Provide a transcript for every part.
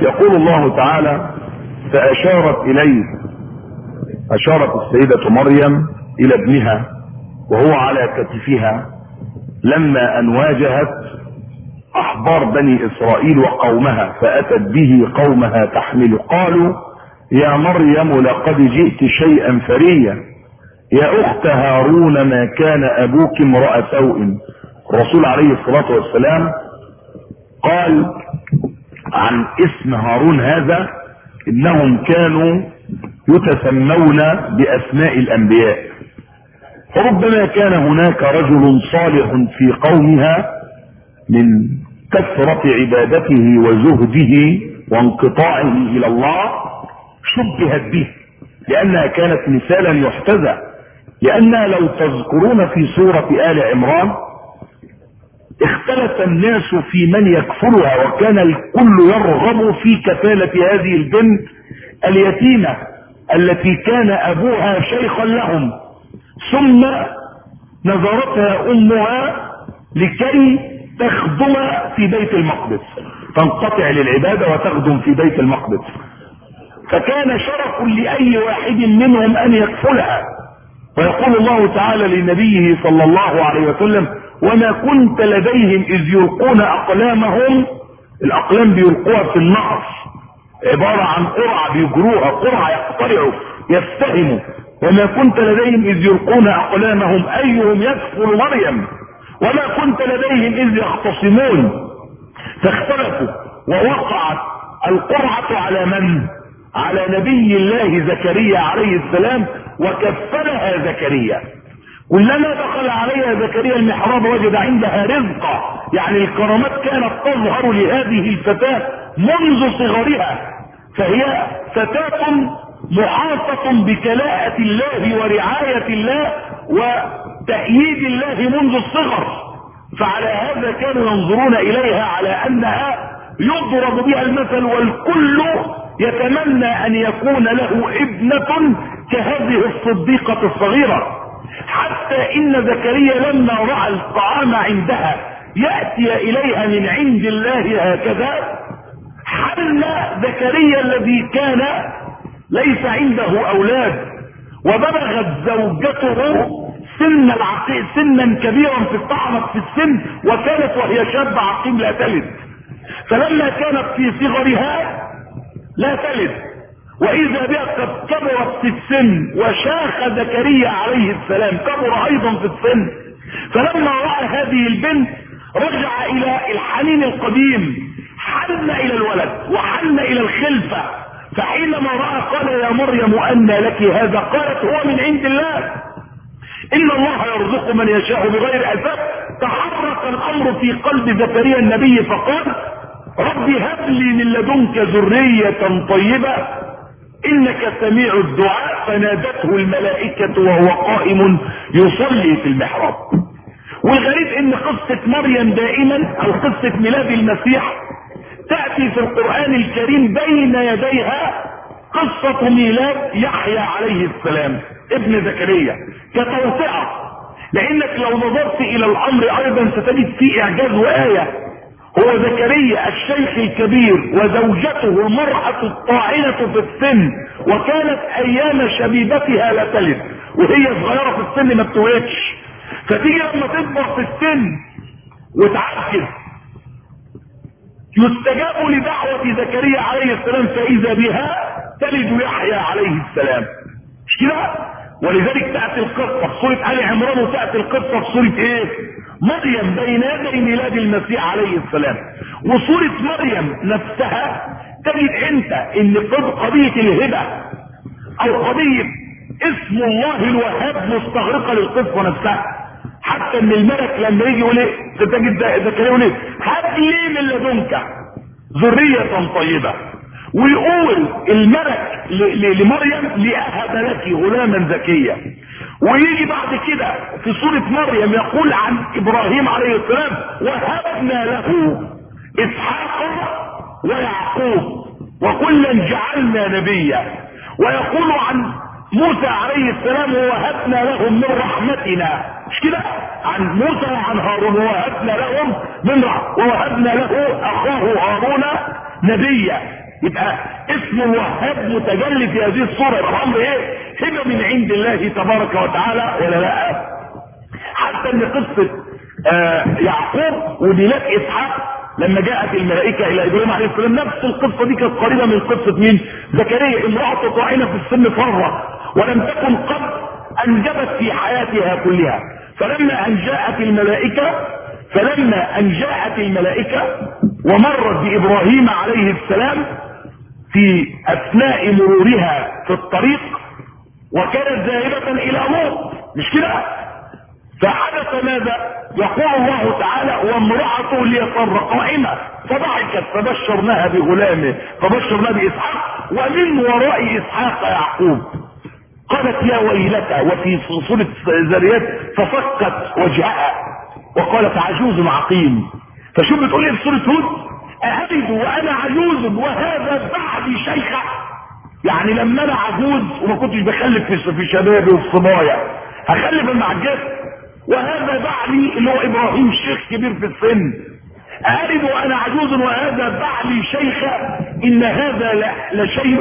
يقول الله تعالى فاشارت اليه اشارت السيدة مريم الى ابنها وهو على كتفها لما ان واجهت احبار بني اسرائيل وقومها فاتت به قومها تحمل قالوا يا مريم لقد جئت شيئا فريا يا اخت هارون ما كان ابوك امرأ سوء الرسول عليه الصلاة والسلام قال عن اسم هارون هذا انهم كانوا يتسمون باسماء الانبياء فربما كان هناك رجل صالح في قومها من كثرة عبادته وزهده وانقطاعه الى الله شبهت به لانها كانت مثالا يحتذى لانها لو تذكرون في سورة ال عمران اختلف الناس في من يكفلها وكان الكل يرغب في كفالة هذه البنت اليتيمة التي كان ابوها شيخا لهم ثم نظرتها امها لكي تخدم في بيت المقدس تنقطع للعبادة وتخدم في بيت المقدس فكان شرف لأي واحد منهم أن يكفلها ويقول الله تعالى لنبيه صلى الله عليه وسلم وما كنت لديهم إذ يلقون أقلامهم الأقلام بيلقوها في النهر عبارة عن قرعة بيجروها قرعة يقترعوا يفتهموا وما كنت لديهم إذ يلقون أقلامهم أيهم يكفل مريم وما كنت لديهم إذ يختصمون فاختلفوا ووقعت القرعة على من على نبي الله زكريا عليه السلام وكفلها زكريا كلما دخل عليها زكريا المحراب وجد عندها رزقا يعني الكرامات كانت تظهر لهذه الفتاة منذ صغرها فهي فتاة محاطة بكلاءة الله ورعاية الله وتأييد الله منذ الصغر فعلى هذا كانوا ينظرون إليها على أنها يضرب بها المثل والكل يتمنى أن يكون له ابنة كهذه الصديقة الصغيرة حتى إن زكريا لما رأى الطعام عندها يأتي إليها من عند الله هكذا حل زكريا الذي كان ليس عنده أولاد وبلغت زوجته سن العقيم سنا كبيرا في الطعنة في السن وكانت وهي شابة عقيم لا تلد فلما كانت في صغرها لا تلد واذا بها قد كبرت في السن وشاخ زكريا عليه السلام كبر ايضا في السن فلما راى هذه البنت رجع الى الحنين القديم حن الى الولد وحن الى الخلفة فحينما راى قال يا مريم ان لك هذا قالت هو من عند الله ان الله يرزق من يشاء بغير اسباب تحرك الامر في قلب زكريا النبي فقال رب هب لي من لدنك ذرية طيبة انك سميع الدعاء فنادته الملائكة وهو قائم يصلي في المحراب والغريب ان قصة مريم دائما او قصة ميلاد المسيح تأتي في القرآن الكريم بين يديها قصة ميلاد يحيى عليه السلام ابن زكريا كتوسعة لانك لو نظرت الى الامر ايضا ستجد فيه اعجاز وآية هو زكريا الشيخ الكبير وزوجته المرأة الطاعنة في السن وكانت ايام شبيبتها لا تلد وهي صغيرة في السن ما بتولدش فتيجي لما تكبر في السن وتعجز يستجاب لدعوة زكريا عليه السلام فاذا بها تلد يحيى عليه السلام مش كده ولذلك تأتي القصة في سورة آل عمران وتأتي القصة في سورة ايه مريم بين يدي ميلاد المسيح عليه السلام وسورة مريم نفسها تجد انت ان قضية الهبة او قضية اسم الله الوهاب مستغرقة للقصة نفسها حتى ان الملك لما يجي يقول ايه تجد زكريا يقول ايه هات لي من لدنك ذرية طيبة ويقول الملك لمريم لأهب لك غلاما زكيا ويجي بعد كده في سورة مريم يقول عن ابراهيم عليه السلام وهبنا له اسحاق ويعقوب وكلا جعلنا نبيا ويقول عن موسى عليه السلام ووهبنا لهم من رحمتنا مش كده عن موسى وعن هارون ووهبنا لهم من رحمة ووهبنا له اخاه هارون نبيا يبقى اسم الوهاب متجلي في هذه الصورة يبقى الامر ايه هبة من عند الله تبارك وتعالى ولا لا حتى ان قصة آه يعقوب وديلات اسحاق لما جاءت الملائكة الى ابراهيم عليه السلام نفس القصة دي كانت قريبة من قصة مين زكريا امرأة طاعنة في السن فرة ولم تكن قد انجبت في حياتها كلها فلما ان جاءت الملائكة فلما ان جاءت الملائكة ومرت بابراهيم عليه السلام في اثناء مرورها في الطريق وكانت ذاهبة الى لوط مش كده فحدث ماذا يقول الله تعالى وامرأته ليصر قائمة فضحكت فبشرناها بغلامه فبشرناها بإسحاق ومن وراء إسحاق يعقوب قالت يا ويلتى وفي سورة الذريات ففكت وجهها وقالت عجوز عقيم فشوف بتقول ايه في سورة هود أهلد وأنا عجوز وهذا بعدي شيخة يعني لما أنا عجوز وما كنتش بخلف في شبابي والصبايا هخلف المعجز وهذا بعلي اللي هو ابراهيم شيخ كبير في السن أرد وأنا عجوز وهذا بعلي شيخة إن هذا لشيء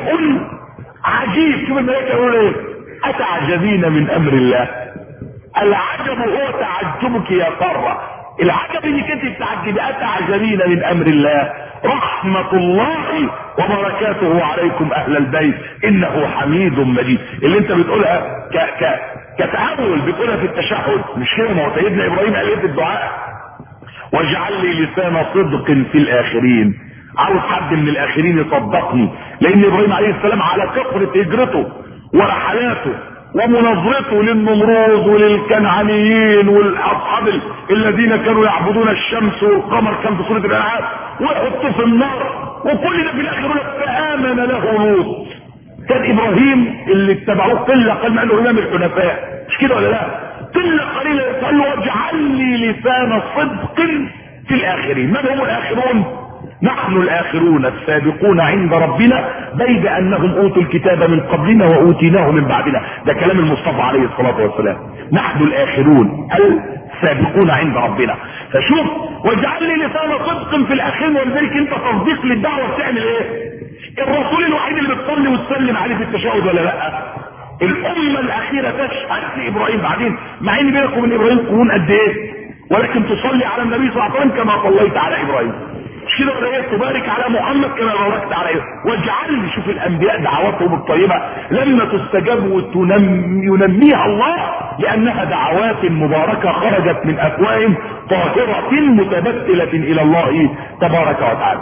عجيب شوف الملائكة يقولوا إيه أتعجبين من أمر الله العجب هو تعجبك يا قارة العجب انك انت بتعجبي اتعجبين من امر الله رحمة الله وبركاته عليكم اهل البيت انه حميد مجيد اللي انت بتقولها ك ك كتعامل بتقولها في التشهد مش كده ما هو سيدنا ابراهيم قال ايه في الدعاء واجعل لي لسان صدق في الاخرين عاوز حد من الاخرين يصدقني لان ابراهيم عليه السلام على كثرة هجرته ورحلاته ومناظرته للنمروذ وللكنعانيين والاصحاب الذين كانوا يعبدون الشمس والقمر كان في سوره الانعام ويحطوه في النار وكل ده في الاخر يقول لك فامن له لوط كان ابراهيم اللي اتبعوه قله قال انه امام الحنفاء مش كده ولا لا قله قليله قال له واجعل لي لسان صدق في الاخرين من هم الاخرون نحن الاخرون السابقون عند ربنا بيد انهم اوتوا الكتاب من قبلنا واوتيناه من بعدنا ده كلام المصطفى عليه الصلاة والسلام نحن الاخرون السابقون عند ربنا فشوف واجعل لي لسان صدق في الاخرين ولذلك انت تصديق للدعوة بتعمل ايه الرسول الوحيد اللي بتصلي وتسلم عليه في التشهد ولا لا الامة الاخيرة تشهد لابراهيم بعدين مع ان بينك وبين ابراهيم قرون قد ايه ولكن تصلي على النبي صلى الله عليه وسلم كما صليت على ابراهيم مش كده ولا ايه تبارك على محمد كما باركت على ايه واجعل شوف الانبياء دعواتهم الطيبه لما تستجاب وينميها الله لانها دعوات مباركه خرجت من افواه طاهره متبتله الى الله تبارك وتعالى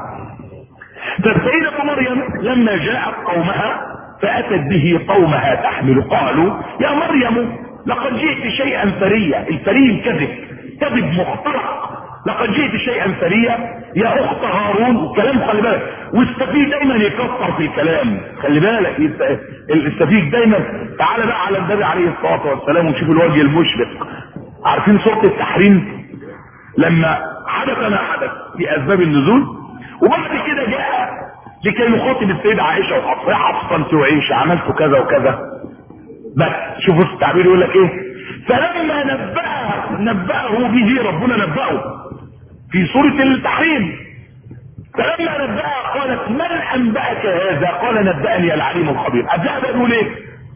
فالسيدة مريم لما جاءت قومها فاتت به قومها تحمل قالوا يا مريم لقد جئت شيئا فريا الفري الكذب كذب مخترق لقد جئت شيئا فريا يا اخت هارون والكلام خلي بالك والسفيك دايما يكسر في الكلام خلي بالك السفيك دايما تعال بقى على النبي عليه الصلاه والسلام وشوف الوجه المشرق عارفين سوره التحريم لما حدث ما حدث في اسباب النزول وبعد كده جاء لكي يخاطب السيدة عائشة وحفصة يا حفصة انت وعيشة عملت كذا وكذا بس شوفوا التعبير يقول لك ايه فلما نبأه نبأه به ربنا نبأه في سورة التحريم فلما نبأها قالت من أنبأك هذا قال نبأني العليم الخبير قبلها بقى يقول ايه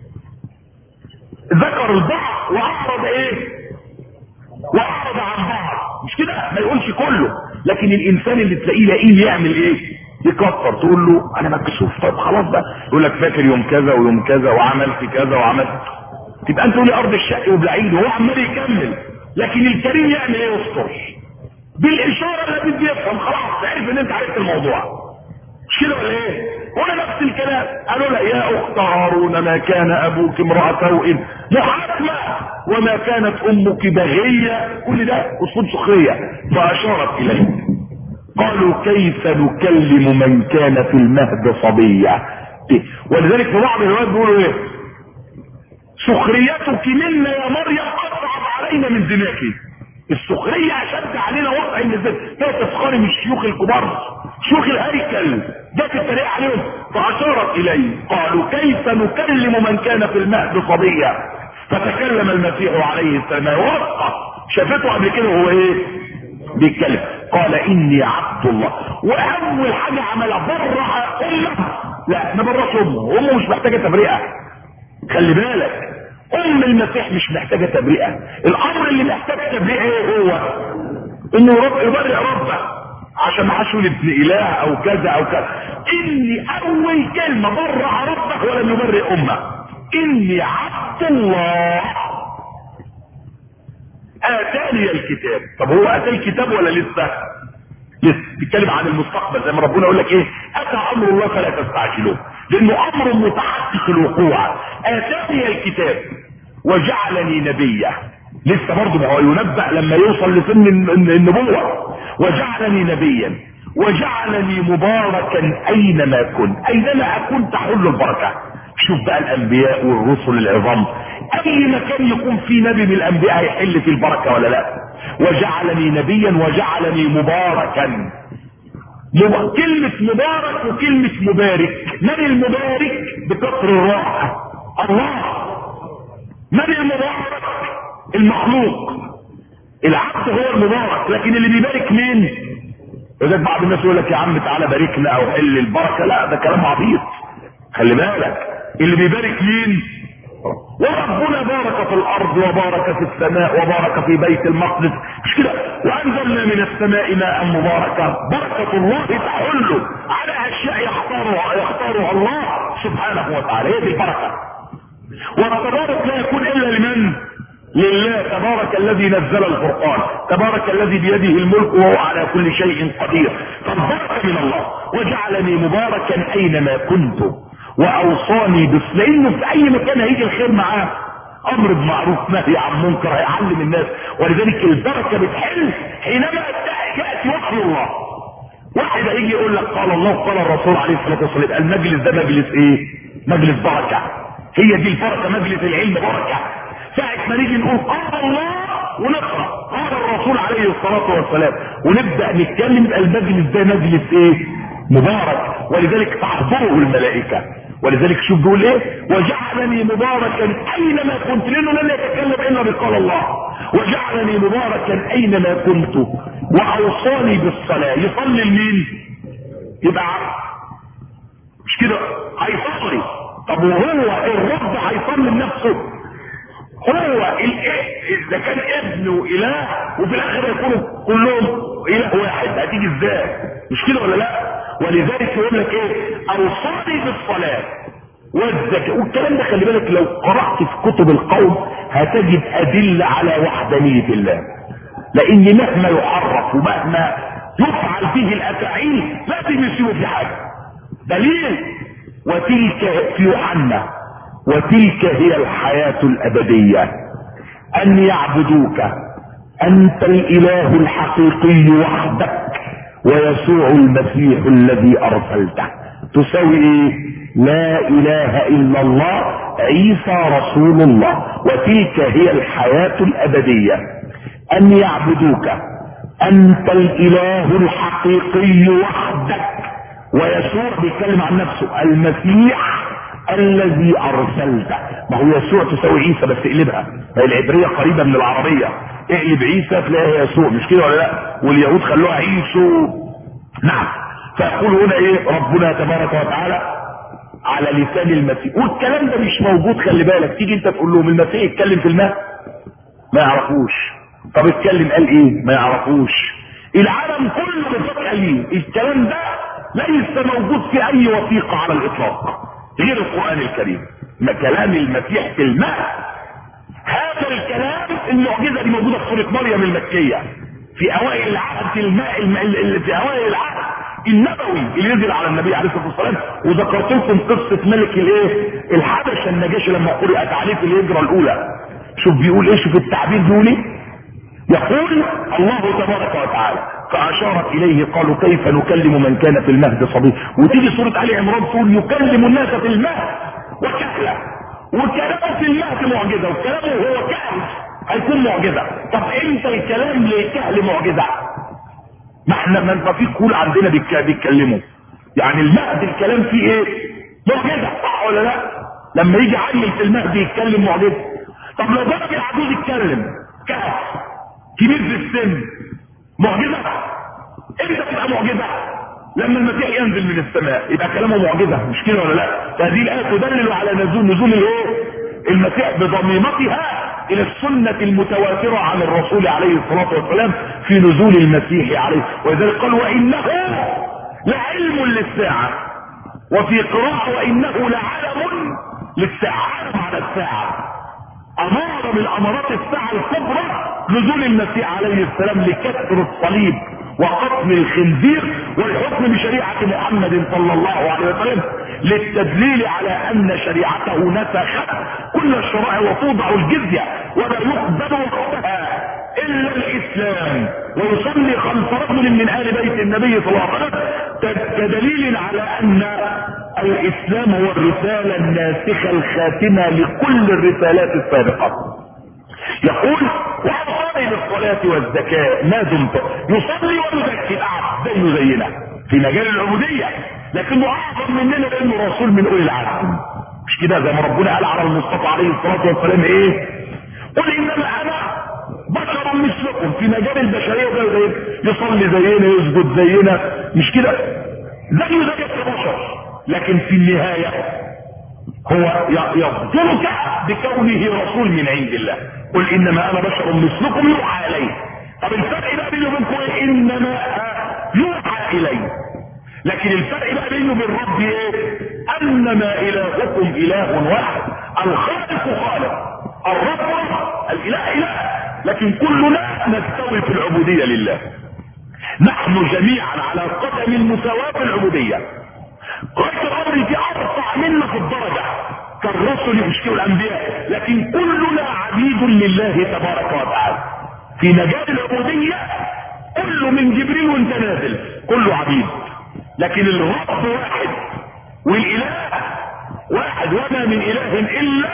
ذكر البعض وأعرض ايه وأعرض عن بعض مش كده ما يقولش كله لكن الإنسان اللي تلاقيه لئيم يعمل ايه يكفر تقول له انا مكسوف طب خلاص بقى يقول لك فاكر يوم كذا ويوم كذا وعملت كذا وعملت تبقى انت تقولي ارض الشق وبلعيد وهو عمال يكمل لكن الكريم يعمل ايه يستر بالاشاره التي بيفهم خلاص عرف ان انت عرفت الموضوع مش كده ولا ايه هنا نفس الكلام قالوا لا يا اخت هارون ما كان ابوك امرأة سوء محاكمة وما كانت امك بغية كل ده اسلوب سخرية فاشارت اليه قالوا كيف نكلم من كان في المهد صبيا ولذلك في بعض الروايات بيقولوا ايه سخريتك منا يا مريم اصعب علينا من زناك السخرية اشد علينا وضع ان ازاي تسخري من الشيوخ الكبار شيوخ الهيكل جت التريق عليهم فاشارت اليه قالوا كيف نكلم من كان في المهد صبيا فتكلم المسيح عليه السلام وقع شافته قبل كده وهو ايه بيتكلم قال اني عبد الله واول حاجه عملها برع امه لا ما برعش امه امه مش محتاجه تبرئه خلي بالك ام المسيح مش محتاجه تبرئه الامر اللي محتاج تبرئه ايه هو انه رب يبرئ ربه عشان ما حدش يقول ابن اله او كذا او كذا اني اول كلمه برع ربه ولم يبرئ امه اني عبد الله اتاني الكتاب طب هو اتى الكتاب ولا لسه لسه بيتكلم عن المستقبل زي ما ربنا يقول لك ايه اتى امر الله فلا تستعجلوه لانه امر متحقق الوقوع اتاني الكتاب وجعلني نبيا لسه برضه ما هو ينبأ لما يوصل لسن النبوة وجعلني نبيا وجعلني مباركا اينما كنت اينما اكون تحل البركة شوف بقى الانبياء والرسل العظام اي مكان يكون فيه نبي من الانبياء هيحل فيه البركة ولا لا وجعلني نبيا وجعلني مباركا كلمة مبارك وكلمة مبارك من المبارك بكسر الراء الله من المبارك المخلوق العبد هو المبارك لكن اللي بيبارك مين اذا بعض الناس يقول لك يا عم تعالى باركنا او حل البركه لا ده كلام عبيط خلي بالك اللي بيبارك مين وربنا بارك في الارض وبارك في السماء وبارك في بيت المقدس مش كده وانزلنا من السماء ماء مباركا بركه الله تحل على اشياء يختارها يختارها الله سبحانه وتعالى هي دي البركه والتبارك لا يكون الا لمن لله تبارك الذي نزل الفرقان تبارك الذي بيده الملك وهو على كل شيء قدير فالبركه من الله وجعلني مباركا اينما كنت واوصاني بس لانه في اي مكان هيجي الخير معاه امر بمعروف نهي عن منكر هيعلم الناس ولذلك البركه بتحل حينما ياتي وحي الله واحد هيجي يقول لك قال الله قال الرسول عليه الصلاه والسلام المجلس ده مجلس ايه مجلس بركه هي دي البركه مجلس العلم بركه ساعة ما نيجي نقول قال الله ونقرا قال الرسول عليه الصلاه والسلام ونبدا نتكلم المجلس ده مجلس ايه مبارك ولذلك تحضره الملائكه ولذلك شوف بيقول ايه وجعلني مباركا اينما كنت لانه لن يتكلم الا بقال الله وجعلني مباركا اينما كنت واوصاني بالصلاه يصلي لمين يبقى مش كده هيصلي طب وهو الرب هيصلي لنفسه هو اذا كان ابنه اله وفي الاخر يكونوا كلهم اله واحد هتيجي ازاي مش كده ولا لا ولذلك يقول لك ايه اوصاني بالصلاه والزكاه والكلام ده خلي بالك لو قرات في كتب القوم هتجد ادله على وحدانيه الله لان مهما يحرف ومهما يفعل فيه الافاعيل لازم يسيبوا في حاجه دليل وتلك في يوحنا وتلك هي الحياة الأبدية أن يعبدوك أنت الإله الحقيقي وحدك ويسوع المسيح الذي أرسلته تساوي إيه؟ لا إله إلا الله عيسى رسول الله وتلك هي الحياة الأبدية أن يعبدوك أنت الإله الحقيقي وحدك ويسوع بيتكلم عن نفسه المسيح الذي ارسلته ما هو يسوع تساوي عيسى بس اقلبها هي العبريه قريبه من العربيه اقلب عيسى تلاقيها يسوع مش كده ولا لا واليهود خلوها عيسو نعم فيقول هنا ايه ربنا تبارك وتعالى على لسان المسيح والكلام ده مش موجود خلي بالك تيجي انت تقول لهم المسيح يتكلم في الماء ما يعرفوش طب اتكلم قال ايه ما يعرفوش العالم كله بيفكر ليه الكلام ده ليس موجود في اي وثيقه على الاطلاق غير القرآن الكريم ما كلام المسيح في الماء هذا الكلام المعجزة دي موجودة في سورة مريم المكية في اوائل العهد الماء الم... في اوائل العهد النبوي اللي نزل على النبي عليه الصلاه والسلام وذكرت لكم قصه ملك الايه الحبشه النجاشي لما قرات عليه في الهجره الاولى شوف بيقول ايه شوف التعبير بيقول ايه يقول الله تبارك وتعالى فاشارت اليه قالوا كيف نكلم من كان في المهد صبي وتيجي سوره علي عمران تقول يكلم الناس في المهد وكهلا وكلامه في المهد معجزه وكلامه هو كهل هيكون معجزه طب امتى الكلام للكهل معجزه ما احنا ما في كول عندنا بيتكلموا يعني المهد الكلام فيه ايه معجزه صح ولا لا لما يجي عيل في المهد يتكلم معجزه طب لو بقى العجوز يتكلم كهف كبير في السن معجزه امتى تبقى معجزه لما المسيح ينزل من السماء يبقى كلامه معجزه مش كده ولا لا فهذه الايه تدلل على نزول نزول الايه المسيح بضميمتها الى السنة المتواترة عن الرسول عليه الصلاة والسلام في نزول المسيح عليه ولذلك قال وانه لعلم للساعة وفي قراءة وانه لعلم للساعة علم على الساعة امارة من امارات الساعة الكبرى نزول المسيح عليه السلام لكسر الصليب وقتل الخنزير والحكم بشريعة محمد صلى الله عليه وسلم للتدليل على ان شريعته نسخت كل الشرائع وتوضع الجزية ولا يقبل وقتها الا الاسلام ويصلي خلف رجل من ال بيت النبي صلى الله عليه وسلم كدليل على ان الاسلام هو الرسالة الناسخة الخاتمة لكل الرسالات السابقة يقول واوصاني بالصلاة والزكاة ما دمت يصلي ويزكي العبد زيه زينا في مجال العبودية لكنه اعظم مننا لانه رسول من اولي العزم مش كده زي ما ربنا قال على المصطفى عليه الصلاة والسلام ايه قل انما انا بشر مثلكم في مجال البشرية زي زينا يصلي زينا يسجد زينا مش كده زيه زيك كبشر لكن في النهاية هو يفضلك بكونه رسول من عند الله قل انما انا بشر مثلكم يوحى الي طب الفرق بقى بينه وبينكم ايه انما يوحى الي لكن الفرق بقى بينه وبين ربي ايه انما الهكم اله واحد الخالق خالق الرب رب الاله اله لكن كلنا نستوي في العبودية لله نحن جميعا على قدم المساواة في العبودية قلت الامر دي ارفع منا في الدرجة كالرسل مش الانبياء لكن كلنا عبيد لله تبارك وتعالى في مجال العبودية كله من جبريل وانت نازل كله عبيد لكن الرب واحد والاله واحد وما من اله الا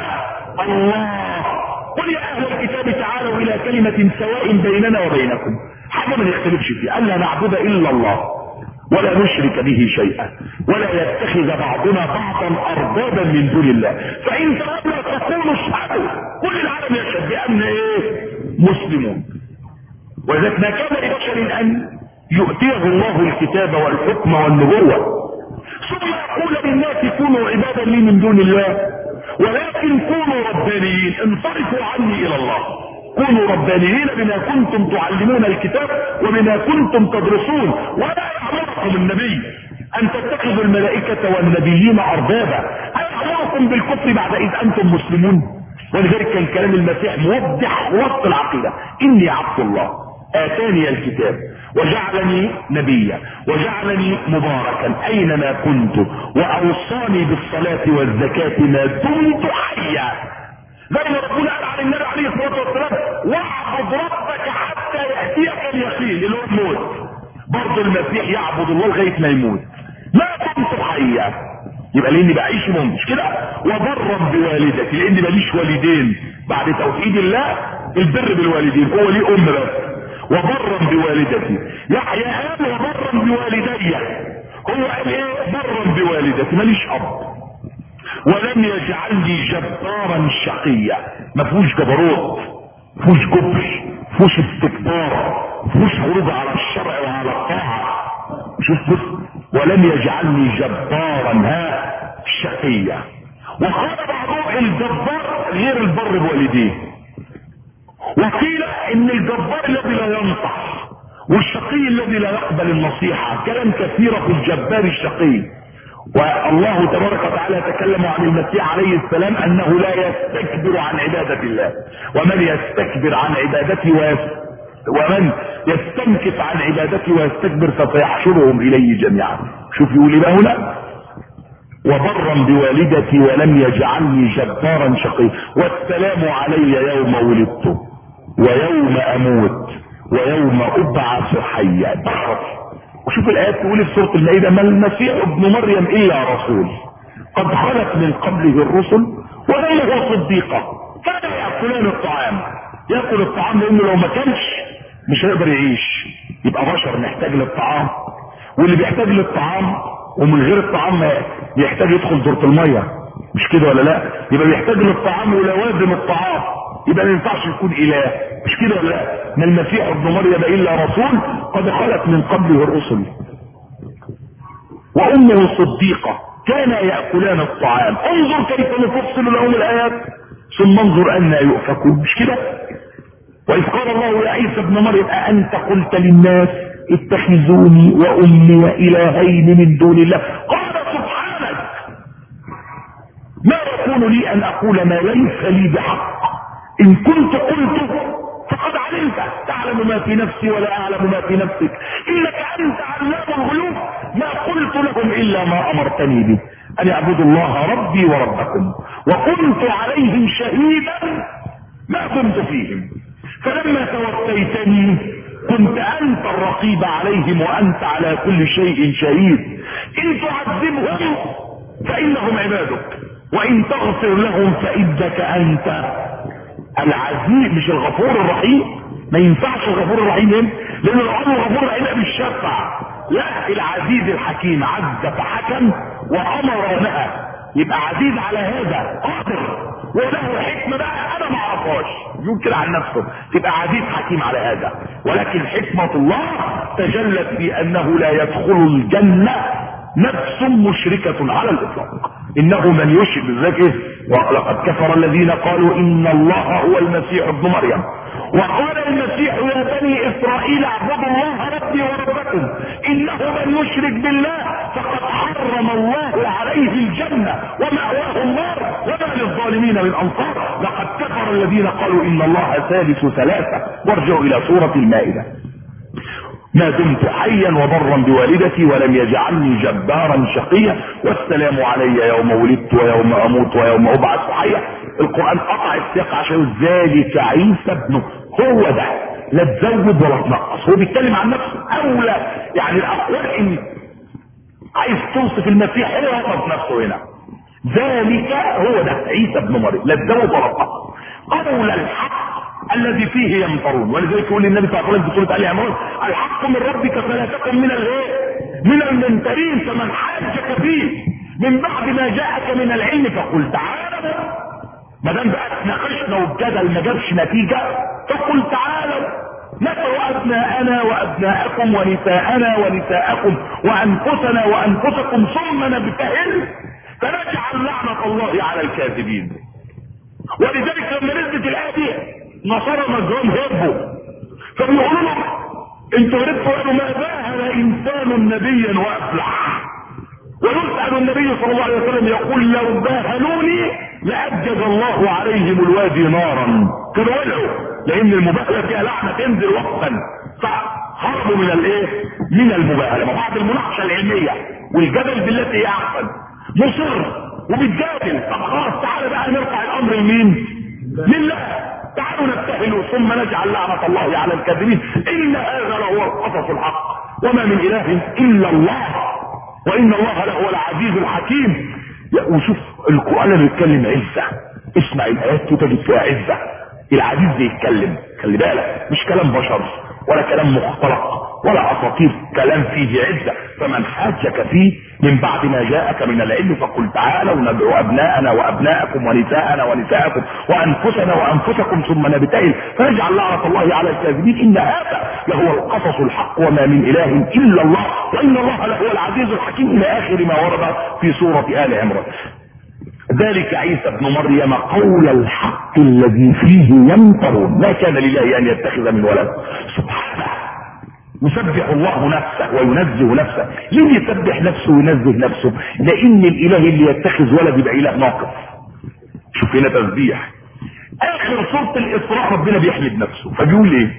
الله قل يا اهل الكتاب تعالوا الى كلمة سواء بيننا وبينكم حاجة ما نختلفش فيها الا نعبد الا الله ولا نشرك به شيئا ولا يتخذ بعضنا بعضا اربابا من دون الله فان تولوا تقولوا اشهدوا كل العالم يشهد بان ايه مسلمون ولذلك ما كان لبشر ان يؤتيه الله الكتاب والحكم والنبوة ثم يقول للناس كونوا عبادا لي من دون الله ولكن كونوا ربانيين انصرفوا عني الى الله كونوا ربانيين بما كنتم تعلمون الكتاب وبما كنتم تدرسون ولا يأمركم النبي ان تتخذوا الملائكة والنبيين اربابا هل يأمركم بالكفر بعد اذ انتم مسلمون ولذلك كان كلام المسيح موضح وسط العقيدة اني عبد الله اتاني الكتاب وجعلني نبيا وجعلني مباركا اينما كنت واوصاني بالصلاة والزكاة ما دمت حيا زي ما ربنا قال عن النبي عليه الصلاة والسلام واعبد ربك حتى يأتيك اليقين اللي هو الموت برضه المسيح يعبد الله لغاية ما يموت ما كنت حيا يبقى لاني بعيش يوم مش كده وبرا بوالدتي لاني ماليش والدين بعد توحيد الله البر بالوالدين هو ليه ام بس وبرا بوالدتي يحيى قال وبرا بوالدي هو قال ايه برا بوالدتي ماليش اب ولم يجعلني جبارا شقيا ما فيهوش جبروت فيهوش جبر فيهوش استكبار فيهوش خروج على الشرع وعلى الطاعه شوف بص ولم يجعلني جبارا ها شقيا وقال بعضهم الجبار غير البر بوالديه وقيل ان الجبار الذي لا ينصح والشقي الذي لا يقبل النصيحة كلام كثير في الجبار الشقي والله تبارك وتعالى يتكلم عن المسيح عليه السلام انه لا يستكبر عن عبادة الله ومن يستكبر عن عبادته ويس ومن يستنكف عن عبادته ويستكبر فسيحشرهم اليه جميعا شوف يقول ايه هنا وبرا بوالدتي ولم يجعلني جبارا شقيا والسلام علي يوم ولدت ويوم اموت ويوم ابعث حيا وشوف الايات تقول في سوره المائده ما المسيح ابن مريم الا رسول قد خلت من قبله الرسل وهو صديقه كان ياكلان الطعام ياكل الطعام لانه لو ما كانش مش هيقدر يعيش يبقى بشر محتاج للطعام واللي بيحتاج للطعام ومن غير الطعام بيحتاج يدخل دورة المية مش كده ولا لا يبقى بيحتاج للطعام ولوازم الطعام يبقى ما ينفعش يكون اله مش كده ولا لا ما المسيح ابن مريم الا رسول قد خلت من قبله الرسل وامه صديقه كانا ياكلان الطعام انظر كيف نفصل لهم الايات ثم انظر ان يؤفكون مش كده واذ قال الله يا عيسى ابن مريم اانت قلت للناس اتخذوني وامي الهين من دون الله قال سبحانك ما يكون لي ان اقول ما ليس لي بحق ان كنت قلت فقد علمت تعلم ما في نفسي ولا اعلم ما في نفسك انك انت علام الغيوب ما قلت لهم الا ما امرتني به ان اعبدوا الله ربي وربكم وكنت عليهم شهيدا ما كنت فيهم فلما توفيتني كنت انت الرقيب عليهم وانت على كل شيء شهيد ان تعذبهم فانهم عبادك وان تغفر لهم فانك انت العزيز مش الغفور الرحيم ما ينفعش الغفور الرحيم هنا لان الامر الغفور الرحيم مش شفع لا العزيز الحكيم عز فحكم وامر ونهى يبقى عزيز على هذا قادر وله حكمه بقى انا ما اعرفهاش يمكن عن نفسه تبقى عزيز حكيم على هذا ولكن حكمه الله تجلت في انه لا يدخل الجنه نفس مشركة على الاطلاق انه من يشرك بذلك ولقد كفر الذين قالوا ان الله هو المسيح ابن مريم وقال المسيح يا بني اسرائيل اعبدوا الله ربي وربكم انه من يشرك بالله فقد حرم الله عليه الجنة ومأواه النار وما للظالمين من انصار لقد كفر الذين قالوا ان الله ثالث ثلاثة وارجعوا الى سورة المائدة ما دمت حيا وبرا بوالدتي ولم يجعلني جبارا شقيا والسلام علي يوم ولدت ويوم اموت ويوم ابعث حيا القران قطع السياق عشان ذلك عيسى ابنه هو ده لا تزود ولا تنقص هو بيتكلم عن نفسه اولى يعني الاقوال ان عايز توصف المسيح هو وصف نفسه هنا ذلك هو ده عيسى ابن مريم لا تزود ولا تنقص قول الحق الذي فيه يمطرون ولذلك يقول النبي صلى الله عليه وسلم في سوره ال عمران الحق من ربك فلا تكن من الايه؟ من الممترين فمن حاجك فيه من بعد ما جاءك من العلم فقل تعالوا ما دام بقى اتناقشنا والجدل ما جابش نتيجه فقل تعالوا ندعو ابناءنا وابناءكم ونساءنا ونساءكم وانفسنا وانفسكم ثم نبتهل فنجعل لعنه الله على الكاذبين ولذلك لما نزلت الايه دي نصارى مجرم هربوا فبيقولوا لهم انتوا هربتوا قالوا ما باهل انسان نبيا وافلح ويسأل النبي صلى الله عليه وسلم يقول لو باهلوني لأجد الله عليهم الوادي نارا كانوا ولعوا لأن المباهلة فيها لعنة تنزل وقتا فهربوا من الايه؟ من المباهلة بعد المناقشة العلمية والجدل بالتي هي أحسن مصر وبتجادل طب خلاص تعالى بقى نرفع الأمر لمين؟ لله تعالوا نبتهلوا ثم نجعل لعنة الله على الكاذبين إن هذا لهو القصص الحق وما من إله إلا الله وإن الله لهو العزيز الحكيم وشوف القرآن بيتكلم عزة اسمع الآيات تجد فيها عزة العزيز بيتكلم خلي بالك مش كلام بشر ولا كلام مختلق ولا اساطير كلام فيه عزة فمن حاجك فيه من بعد ما جاءك من العلم فقل تعالوا ندعو ابناءنا وابناءكم ونساءنا ونساءكم وانفسنا وانفسكم ثم نبتهل فنجعل لعنة الله على الكاذبين ان هذا لهو القصص الحق وما من اله الا الله وان الله لهو العزيز الحكيم الى اخر ما ورد في سورة ال عمران ذلك عيسى ابن مريم قول الحق الذي فيه يمترون ما كان لله ان يتخذ من ولد سبحانه يسبح الله نفسه وينزه نفسه ليه يسبح نفسه وينزه نفسه لان الاله اللي يتخذ ولد يبقى اله ناقص شوف هنا تسبيح اخر سوره الاسراء ربنا بيحمد نفسه فبيقول ايه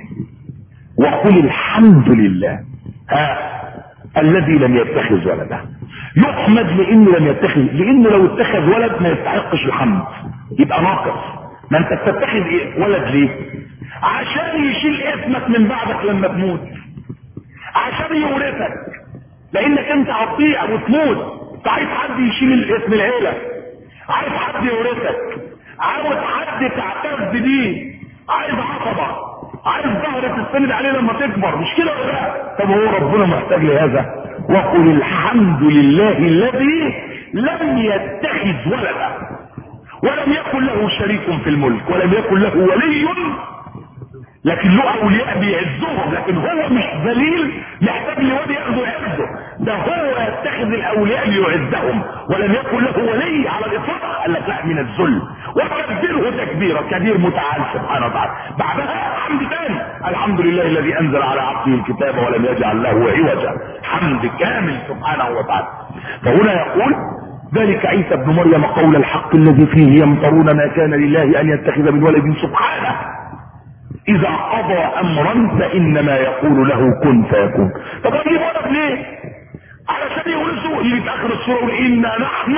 وقل الحمد لله ها الذي لم يتخذ ولدا يحمد لانه لم يتخذ لانه لو اتخذ ولد ما يستحقش الحمد يبقى ناقص ما انت بتتخذ ايه ولد ليه عشان يشيل اسمك من بعدك لما تموت عشان يورثك لانك انت هتضيع وتموت عايز حد يشيل الاسم العيله عايز حد يورثك عاوز حد تعتز بيه عايز عصبه عايز ظهر تستند عليه لما تكبر مش كده ولا لا طب هو ربنا محتاج لهذا وقل الحمد لله الذي لم يتخذ ولدا ولم يكن له شريك في الملك ولم يكن له ولي لكن له اولياء بيعزهم لكن هو مش ذليل محتاج لولي ياخذ عزه ده هو يتخذ الاولياء ليعزهم ولم يكن له ولي على الاطلاق قال لك لا من الذل وكبره تكبيرا كبير متعال سبحانه وتعالى بعدها حمد تاني الحمد لله الذي انزل على عبده الكتاب ولم يجعل له عوجا حمد كامل سبحانه وتعالى فهنا يقول ذلك عيسى ابن مريم قول الحق الذي فيه يمطرون ما كان لله ان يتخذ من ولد سبحانه اذا قضى امرا فانما يقول له كن فيكون طب اجيب ولد ليه علشان يورثوا اللي في اخر السوره يقول انا نحن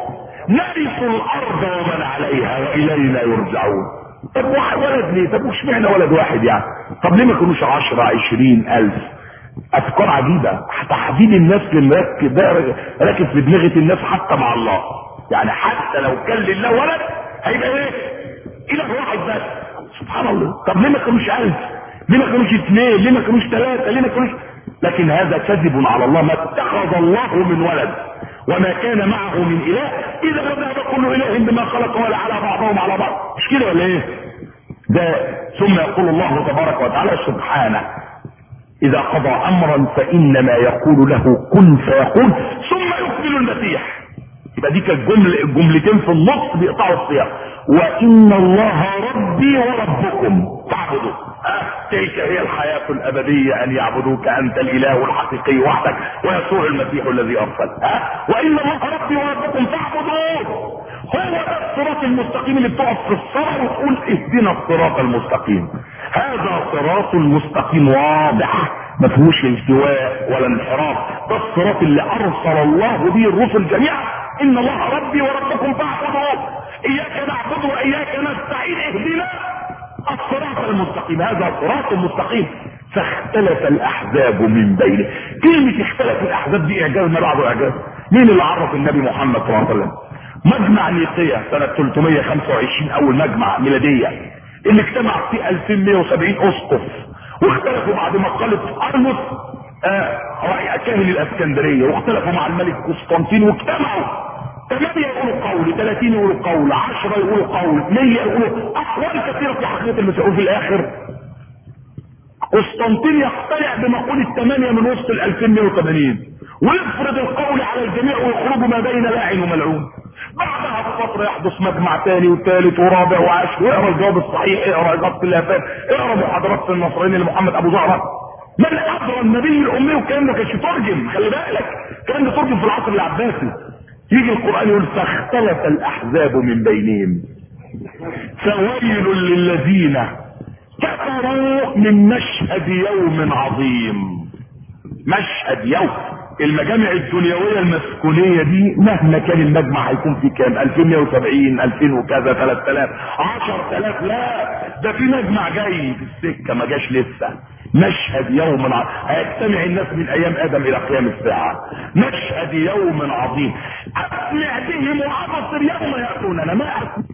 نرث الارض ومن عليها والينا يرجعون طب ولد ليه طب وش معنى ولد واحد يعني طب ليه ما يكونوش عشرة عشرين الف افكار عجيبة تحديد الناس للمركب ده راكب في دماغة الناس حتى مع الله يعني حتى لو كان لله ولد هيبقى ايه اله واحد بس سبحان الله طب ليه ما كانوش الف ليه ما كانوش اثنين ليه ما كانوش ثلاثة ليه ما كانوش لكن هذا كذب على الله ما اتخذ الله من ولد وما كان معه من اله اذا ذهب كل اله بما خلق ولا على بعضهم على بعض مش كده ولا ايه ده ثم يقول الله تبارك وتعالى سبحانه اذا قضى امرا فانما يقول له كن فيكون ثم يكمل المسيح يبقى دي كانت جمله الجملتين في النص بيقطعوا السياق وان الله ربي وربكم فاعبدوه آه تلك هي الحياة الأبدية أن يعبدوك أنت الإله الحقيقي وحدك ويسوع المسيح الذي أرسل آه وإن الله ربي وربكم فاعبدوه هو ده الصراط المستقيم اللي بتقف في الصلاة وتقول اهدنا الصراط المستقيم هذا صراط المستقيم واضح ما فيهوش التواء ولا انحراف ده الصراط اللي ارسل الله به الرسل جميعا ان الله ربي وربكم فاعبدوه اياك نعبد واياك نستعين اهدنا الصراط المستقيم هذا صراط مستقيم فاختلف الاحزاب من بينه كلمة اختلف الاحزاب دي اعجاز ما بعده اعجاز مين اللي عرف النبي محمد صلى الله عليه وسلم مجمع نيقية سنة 325 اول مجمع ميلادية اللي اجتمع فيه 2170 اسقف واختلفوا بعد مقالة ارنس آه كاهن الاسكندرية واختلفوا مع الملك قسطنطين واجتمعوا 8 يقولوا قول 30 يقولوا قول 10 يقولوا قول 100 يقولوا اقوال كثيرة في حقيقة المسيح وفي الاخر قسطنطين يقتنع بمقولة 8 من وسط ال 2180 ويفرض القول على الجميع ويخرج ما بين لاعن وملعون بعدها بفترة يحدث مجمع ثاني وثالث ورابع وعاشر واقرا الجواب الصحيح اقرا اجابة الافات اقرا محاضرات النصرانيين لمحمد ابو زهرة من ادرى النبي الامي والكلام ده كانش يترجم خلي بالك الكلام ده ترجم في العصر العباسي يجي القران يقول فاختلف الاحزاب من بينهم فويل للذين كفروا من مشهد يوم عظيم مشهد يوم المجامع الدنيوية المسكونية دي مهما كان المجمع هيكون في كام 2170 2000 وكذا 3000 10000 لا ده في مجمع جاي في السكة ما جاش لسه مشهد يوم ع... هيجتمع الناس من ايام ادم الى قيام الساعة مشهد يوم عظيم اسمع بهم وابصر يوم يأتوننا ما أسمع